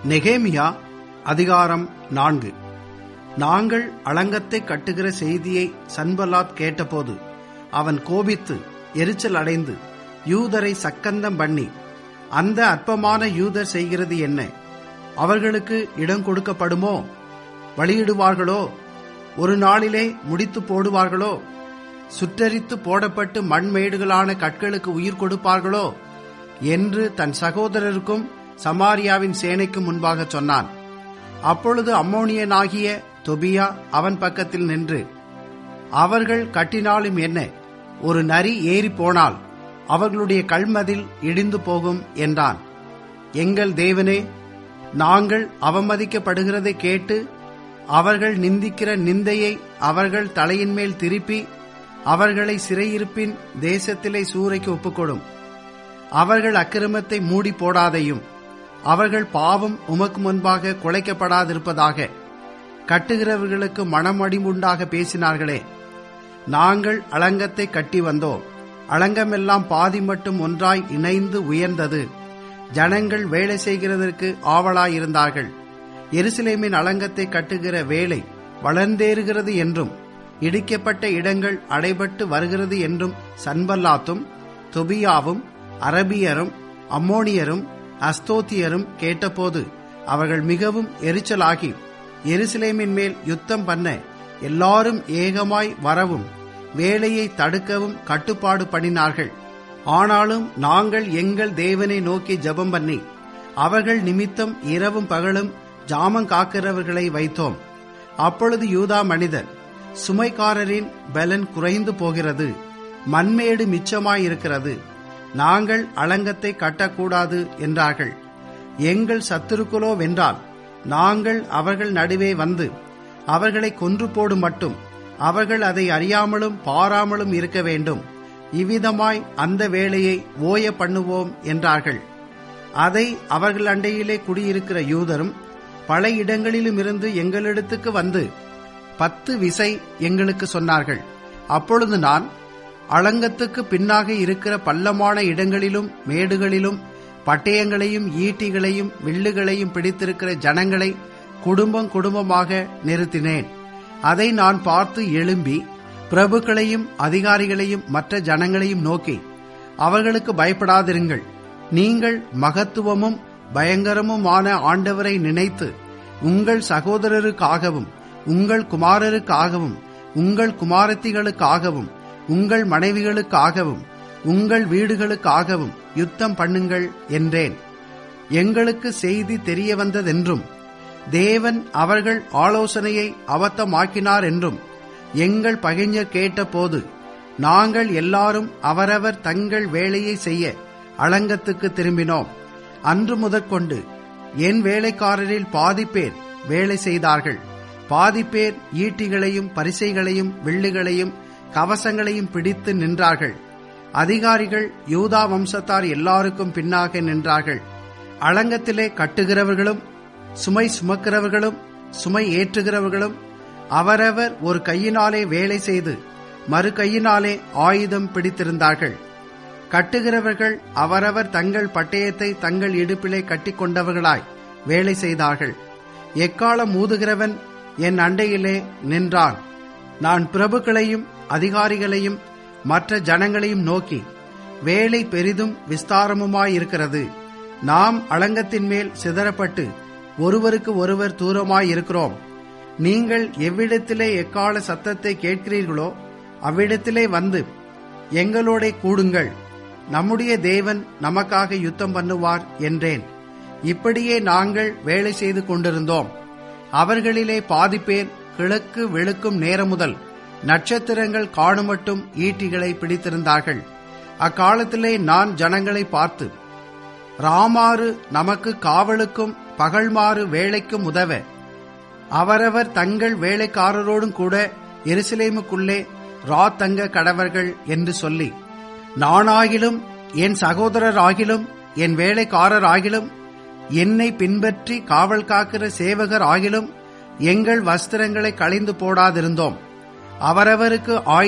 நெகேமியா அதிகாரம் நான்கு நாங்கள் அலங்கத்தை கட்டுகிற செய்தியை சன்பலாத் கேட்டபோது அவன் கோபித்து எரிச்சல் அடைந்து யூதரை சக்கந்தம் பண்ணி அந்த அற்பமான யூதர் செய்கிறது என்ன அவர்களுக்கு இடம் கொடுக்கப்படுமோ வழியிடுவார்களோ ஒரு நாளிலே முடித்து போடுவார்களோ சுற்றரித்து போடப்பட்டு மண்மேடுகளான கற்களுக்கு உயிர் கொடுப்பார்களோ என்று தன் சகோதரருக்கும் சமாரியாவின் சேனைக்கு முன்பாக சொன்னான் அப்பொழுது அம்மோனியனாகிய தொபியா அவன் பக்கத்தில் நின்று அவர்கள் கட்டினாலும் என்ன ஒரு நரி ஏறி போனால் அவர்களுடைய கல்மதில் இடிந்து போகும் என்றான் எங்கள் தேவனே நாங்கள் அவமதிக்கப்படுகிறதை கேட்டு அவர்கள் நிந்திக்கிற நிந்தையை அவர்கள் தலையின் மேல் திருப்பி அவர்களை சிறையிருப்பின் தேசத்திலே சூறைக்கு ஒப்புக்கொடும் அவர்கள் அக்கிரமத்தை மூடி போடாதையும் அவர்கள் பாவம் உமக்கு முன்பாக குலைக்கப்படாதிருப்பதாக கட்டுகிறவர்களுக்கு மனமடிமுண்டாக பேசினார்களே நாங்கள் அலங்கத்தை கட்டி வந்தோம் அலங்கமெல்லாம் பாதி மட்டும் ஒன்றாய் இணைந்து உயர்ந்தது ஜனங்கள் வேலை செய்கிறதற்கு ஆவலாயிருந்தார்கள் எருசலேமின் அலங்கத்தை கட்டுகிற வேலை வளர்ந்தேறுகிறது என்றும் இடிக்கப்பட்ட இடங்கள் அடைபட்டு வருகிறது என்றும் சன்பல்லாத்தும் தொபியாவும் அரபியரும் அம்மோனியரும் அஸ்தோத்தியரும் கேட்டபோது அவர்கள் மிகவும் எரிச்சலாகி எருசலேமின் மேல் யுத்தம் பண்ண எல்லாரும் ஏகமாய் வரவும் வேலையை தடுக்கவும் கட்டுப்பாடு பண்ணினார்கள் ஆனாலும் நாங்கள் எங்கள் தேவனை நோக்கி ஜெபம் பண்ணி அவர்கள் நிமித்தம் இரவும் பகலும் ஜாமம் காக்கிறவர்களை வைத்தோம் அப்பொழுது யூதா மனிதர் சுமைக்காரரின் பலன் குறைந்து போகிறது மண்மேடு மிச்சமாயிருக்கிறது நாங்கள் அலங்கத்தை கட்டக்கூடாது என்றார்கள் எங்கள் சத்துருக்களோ வென்றால் நாங்கள் அவர்கள் நடுவே வந்து அவர்களை கொன்று போடும் மட்டும் அவர்கள் அதை அறியாமலும் பாராமலும் இருக்க வேண்டும் இவ்விதமாய் அந்த வேலையை ஓய பண்ணுவோம் என்றார்கள் அதை அவர்கள் அண்டையிலே குடியிருக்கிற யூதரும் பல இடங்களிலும் இருந்து எங்களிடத்துக்கு வந்து பத்து விசை எங்களுக்கு சொன்னார்கள் அப்பொழுது நான் அலங்கத்துக்கு பின்னாக இருக்கிற பள்ளமான இடங்களிலும் மேடுகளிலும் பட்டயங்களையும் ஈட்டிகளையும் வில்லுகளையும் பிடித்திருக்கிற ஜனங்களை குடும்பம் குடும்பமாக நிறுத்தினேன் அதை நான் பார்த்து எழும்பி பிரபுக்களையும் அதிகாரிகளையும் மற்ற ஜனங்களையும் நோக்கி அவர்களுக்கு பயப்படாதிருங்கள் நீங்கள் மகத்துவமும் பயங்கரமுமான ஆண்டவரை நினைத்து உங்கள் சகோதரருக்காகவும் உங்கள் குமாரருக்காகவும் உங்கள் குமாரத்திகளுக்காகவும் உங்கள் மனைவிகளுக்காகவும் உங்கள் வீடுகளுக்காகவும் யுத்தம் பண்ணுங்கள் என்றேன் எங்களுக்கு செய்தி தெரிய வந்ததென்றும் தேவன் அவர்கள் ஆலோசனையை அபத்தமாக்கினார் என்றும் எங்கள் பகைஞர் கேட்டபோது நாங்கள் எல்லாரும் அவரவர் தங்கள் வேலையை செய்ய அலங்கத்துக்கு திரும்பினோம் அன்று முதற்கொண்டு என் வேலைக்காரரில் பாதி பேர் வேலை செய்தார்கள் பாதி பேர் ஈட்டிகளையும் பரிசைகளையும் வில்லுகளையும் கவசங்களையும் பிடித்து நின்றார்கள் அதிகாரிகள் யூதா வம்சத்தார் எல்லாருக்கும் பின்னாக நின்றார்கள் அலங்கத்திலே கட்டுகிறவர்களும் சுமை சுமக்கிறவர்களும் சுமை ஏற்றுகிறவர்களும் அவரவர் ஒரு கையினாலே வேலை செய்து மறு கையினாலே ஆயுதம் பிடித்திருந்தார்கள் கட்டுகிறவர்கள் அவரவர் தங்கள் பட்டயத்தை தங்கள் இடுப்பிலே கட்டிக்கொண்டவர்களாய் வேலை செய்தார்கள் எக்காலம் ஊதுகிறவன் என் அண்டையிலே நின்றான் நான் பிரபுக்களையும் அதிகாரிகளையும் மற்ற ஜனங்களையும் நோக்கி வேலை பெரிதும் விஸ்தாரமுமாயிருக்கிறது நாம் அலங்கத்தின் மேல் சிதறப்பட்டு ஒருவருக்கு ஒருவர் தூரமாயிருக்கிறோம் நீங்கள் எவ்விடத்திலே எக்கால சத்தத்தை கேட்கிறீர்களோ அவ்விடத்திலே வந்து எங்களோட கூடுங்கள் நம்முடைய தேவன் நமக்காக யுத்தம் பண்ணுவார் என்றேன் இப்படியே நாங்கள் வேலை செய்து கொண்டிருந்தோம் அவர்களிலே பாதி பேர் கிழக்கு வெளுக்கும் நேரம் முதல் நட்சத்திரங்கள் காணுமட்டும் ஈட்டிகளை பிடித்திருந்தார்கள் அக்காலத்திலே நான் ஜனங்களை பார்த்து ராமாறு நமக்கு காவலுக்கும் பகல்மாறு வேலைக்கும் உதவ அவரவர் தங்கள் வேலைக்காரரோடும் கூட எருசலேமுக்குள்ளே ராத்தங்க கடவர்கள் என்று சொல்லி நானாகிலும் என் சகோதரர் ஆகிலும் என் வேலைக்காரர் ஆகிலும் என்னை பின்பற்றி காவல் காக்கிற சேவகர் ஆகிலும் எங்கள் வஸ்திரங்களை களைந்து போடாதிருந்தோம் அவரவருக்கு ஆயுத